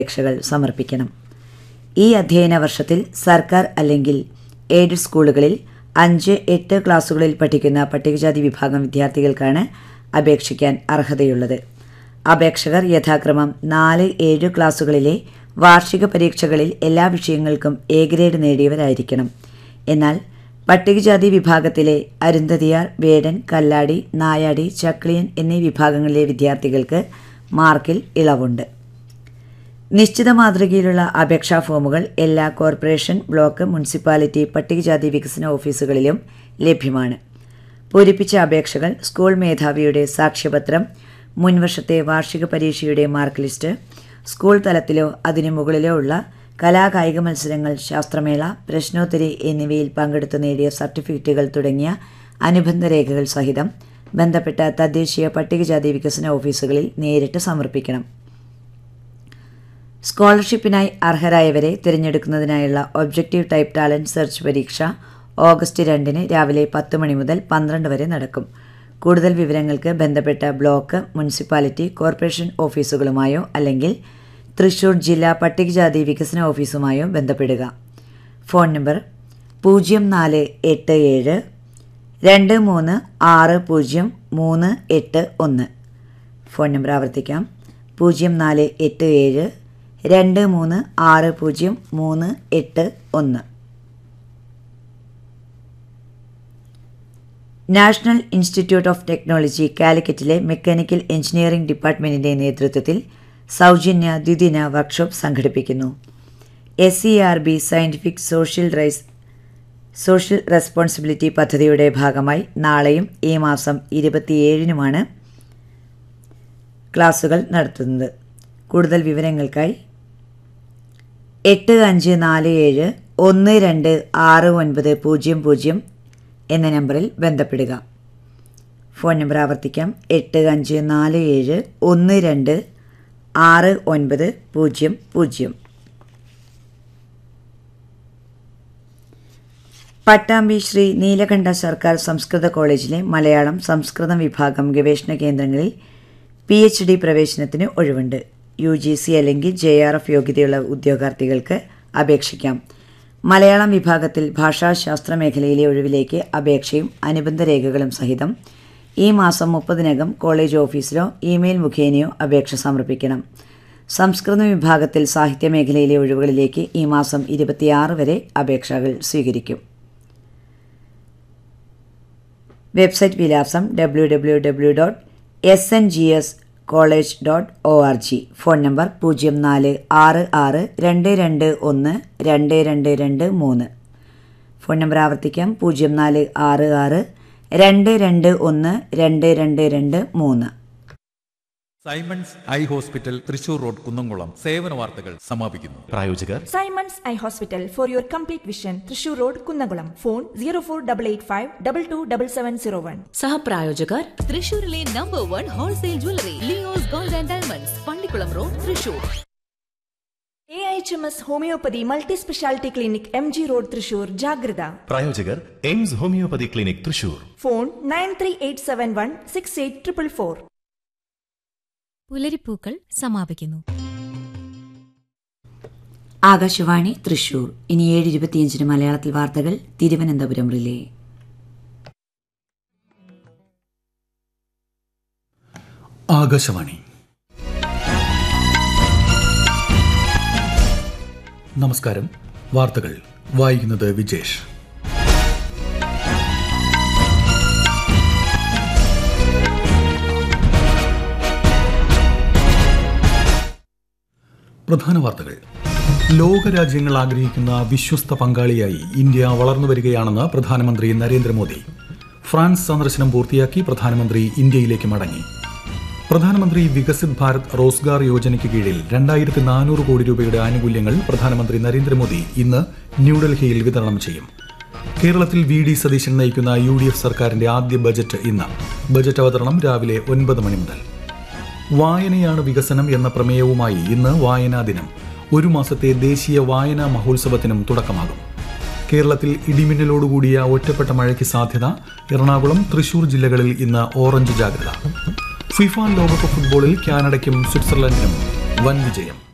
അപേക്ഷകൾ സമർപ്പിക്കണം ഈ അധ്യയന വർഷത്തിൽ സർക്കാർ അല്ലെങ്കിൽ എയ്ഡഡ് സ്കൂളുകളിൽ അഞ്ച് എട്ട് ക്ലാസുകളിൽ പഠിക്കുന്ന പട്ടികജാതി വിഭാഗം വിദ്യാർത്ഥികൾക്കാണ് അപേക്ഷിക്കാൻ അർഹതയുള്ളത് അപേക്ഷകർ യഥാക്രമം നാല് ഏഴ് ക്ലാസുകളിലെ വാർഷിക പരീക്ഷകളിൽ എല്ലാ വിഷയങ്ങൾക്കും എ ഗ്രേഡ് നേടിയവരായിരിക്കണം എന്നാൽ പട്ടികജാതി വിഭാഗത്തിലെ അരുന്ധതിയാർ വേടൻ കല്ലാടി നായാടി ചക്ലിയൻ എന്നീ വിഭാഗങ്ങളിലെ വിദ്യാർത്ഥികൾക്ക് മാർക്കിൽ ഇളവുണ്ട് നിശ്ചിത മാതൃകയിലുള്ള അപേക്ഷാ ഫോമുകൾ എല്ലാ കോർപ്പറേഷൻ ബ്ലോക്ക് മുനിസിപ്പാലിറ്റി പട്ടികജാതി വികസന ഓഫീസുകളിലും ലഭ്യമാണ് പൂരിപ്പിച്ച അപേക്ഷകൾ സ്കൂൾ മേധാവിയുടെ സാക്ഷ്യപത്രം മുൻവർഷത്തെ വാർഷിക പരീക്ഷയുടെ മാർക്ക് ലിസ്റ്റ് സ്കൂൾ തലത്തിലോ അതിനു മുകളിലോ ഉള്ള കലാകായിക മത്സരങ്ങൾ ശാസ്ത്രമേള പ്രശ്നോത്തരി എന്നിവയിൽ പങ്കെടുത്തു നേടിയ സർട്ടിഫിക്കറ്റുകൾ തുടങ്ങിയ അനുബന്ധ രേഖകൾ സഹിതം ബന്ധപ്പെട്ട തദ്ദേശീയ പട്ടികജാതി വികസന ഓഫീസുകളിൽ നേരിട്ട് സമർപ്പിക്കണം സ്കോളർഷിപ്പിനായി അർഹരായവരെ തിരഞ്ഞെടുക്കുന്നതിനായുള്ള ഒബ്ജക്റ്റീവ് ടൈപ്പ് ടാലന്റ് സെർച്ച് പരീക്ഷ ഓഗസ്റ്റ് രണ്ടിന് രാവിലെ പത്ത് മണി മുതൽ പന്ത്രണ്ട് വരെ നടക്കും കൂടുതൽ വിവരങ്ങൾക്ക് ബന്ധപ്പെട്ട ബ്ലോക്ക് മുനിസിപ്പാലിറ്റി കോർപ്പറേഷൻ ഓഫീസുകളുമായോ അല്ലെങ്കിൽ തൃശൂർ ജില്ലാ പട്ടികജാതി വികസന ഓഫീസുമായോ ബന്ധപ്പെടുക ഫോൺ നമ്പർ പൂജ്യം നാല് എട്ട് ഏഴ് രണ്ട് മൂന്ന് ആറ് പൂജ്യം മൂന്ന് എട്ട് ഒന്ന് ഫോൺ നമ്പർ ആവർത്തിക്കാം പൂജ്യം നാല് എട്ട് ഏഴ് രണ്ട് മൂന്ന് ആറ് പൂജ്യം മൂന്ന് എട്ട് ഒന്ന് നാഷണൽ ഇൻസ്റ്റിറ്റ്യൂട്ട് ഓഫ് ടെക്നോളജി കാലിക്കറ്റിലെ മെക്കാനിക്കൽ എഞ്ചിനീയറിംഗ് ഡിപ്പാർട്ട്മെന്റിന്റെ നേതൃത്വത്തിൽ സൗജന്യ ദ്വിദിന വർക്ക്ഷോപ്പ് സംഘടിപ്പിക്കുന്നു S C R B scientific social rise social responsibility പദ്ധതിയുടെ ഭാഗമായി നാളെയും ഈ മാസം ഇരുപത്തിയേഴിനുമാണ് ക്ലാസുകൾ നടത്തുന്നത് കൂടുതൽ വിവരങ്ങൾക്കായി എട്ട് അഞ്ച് നാല് ഏഴ് ഒന്ന് രണ്ട് ആറ് ഒൻപത് പൂജ്യം പൂജ്യം എന്ന നമ്പറിൽ ബന്ധപ്പെടുക ഫോൺ നമ്പർ ആവർത്തിക്കാം എട്ട് അഞ്ച് നാല് ഏഴ് ഒന്ന് രണ്ട് ആറ് ഒൻപത് പൂജ്യം പൂജ്യം പട്ടാമ്പി ശ്രീ നീലകണ്ഠ സർക്കാർ സംസ്കൃത കോളേജിലെ മലയാളം സംസ്കൃതം വിഭാഗം ഗവേഷണ കേന്ദ്രങ്ങളിൽ പി എച്ച് ഡി പ്രവേശനത്തിന് ഒഴിവുണ്ട് യു ജി സി അല്ലെങ്കിൽ ജെ ആർ എഫ് യോഗ്യതയുള്ള ഉദ്യോഗാർത്ഥികൾക്ക് അപേക്ഷിക്കാം മലയാളം വിഭാഗത്തിൽ ഭാഷാശാസ്ത്ര മേഖലയിലെ ഒഴിവിലേക്ക് അപേക്ഷയും അനുബന്ധ രേഖകളും സഹിതം ഈ മാസം മുപ്പതിനകം കോളേജ് ഓഫീസിലോ ഇമെയിൽ മുഖേനയോ അപേക്ഷ സമർപ്പിക്കണം സംസ്കൃത വിഭാഗത്തിൽ സാഹിത്യ മേഖലയിലെ ഒഴിവുകളിലേക്ക് ഈ മാസം ഇരുപത്തിയാറ് വരെ അപേക്ഷകൾ സ്വീകരിക്കും വെബ്സൈറ്റ് വിലാസം W W W dot S N G S college dot O R G phone number പൂജ്യം നാല് ആറ് ആറ് രണ്ട് രണ്ട് ഒന്ന് രണ്ട് രണ്ട് രണ്ട് മൂന്ന് ഫോൺ നമ്പർ ആവർത്തിക്കാം പൂജ്യം നാല് ആറ് ആറ് രണ്ട് രണ്ട് ഒന്ന് രണ്ട് രണ്ട് രണ്ട് മൂന്ന് Simon's eye hospital Thrissur road Kunnamkulam സേവന വാർത്തകൾ സമാപിക്കുന്നു പ്രായോജകർ Simon's eye hospital for your complete vision Thrissur road Kunnamkulam phone zero four double eight five double two double seven zero one സഹപ്രായോജകർ തൃശൂരിലെ number one wholesale jewellery Leo's gold and diamonds Pallikulam road Thrissur A H M S homeopathy multi speciality clinic M G road Thrissur ജാഗ്രത പ്രായോജകർ Aims homeopathy clinic Thrissur phone nine three eight seven one six eight triple four പുലരിപ്പൂക്കൾ സമാപിക്കുന്നു ആകാശവാണി തൃശൂർ ഇനി ഏഴ് ഇരുപത്തിയഞ്ചിന് മലയാളത്തിൽ വാർത്തകൾ Thiruvananthapuram relay Akashvani നമസ്കാരം വാർത്തകൾ വായിക്കുന്നത് വിജേഷ് പ്രധാന വാർത്തകൾ ലോകരാജ്യങ്ങൾ ആഗ്രഹിക്കുന്ന വിശ്വസ്ത പങ്കാളിയായി ഇന്ത്യ വളർന്നു വരികയാണെന്ന് പ്രധാനമന്ത്രി നരേന്ദ്രമോദി ഫ്രാൻസ് സന്ദർശനം പൂർത്തിയാക്കി പ്രധാനമന്ത്രി ഇന്ത്യയിലേക്ക് മടങ്ങി പ്രധാനമന്ത്രി വികസിത് ഭാരത് റോസ്ഗാർ യോജനയ്ക്ക് കീഴിൽ രണ്ടായിരത്തി നാനൂറ് കോടി രൂപയുടെ ആനുകൂല്യങ്ങൾ പ്രധാനമന്ത്രി നരേന്ദ്രമോദി ഇന്ന് ന്യൂഡൽഹിയിൽ വിതരണം ചെയ്യും കേരളത്തിൽ വി ഡി സതീശൻ നയിക്കുന്ന യു ഡി എഫ് സർക്കാരിന്റെ ആദ്യ ബജറ്റ് ഇന്ന് ബജറ്റ് അവതരണം രാവിലെ ഒൻപത് മണി മുതൽ വായനയാണ് വികസനം എന്ന പ്രമേയവുമായി ഇന്ന് വായനാ ദിനം ഒരു മാസത്തെ ദേശീയ വായനാ മഹോത്സവത്തിനും തുടക്കമാകും കേരളത്തിൽ ഇടിമിന്നലോടുകൂടിയ ഒറ്റപ്പെട്ട മഴയ്ക്ക് സാധ്യത എറണാകുളം തൃശൂർ ജില്ലകളിൽ ഇന്ന് ഓറഞ്ച് ജാഗ്രത ഫിഫ ലോകകപ്പ് ഫുട്ബോളിൽ കാനഡയ്ക്കും സ്വിറ്റ്സർലൻഡിനും വൻ വിജയം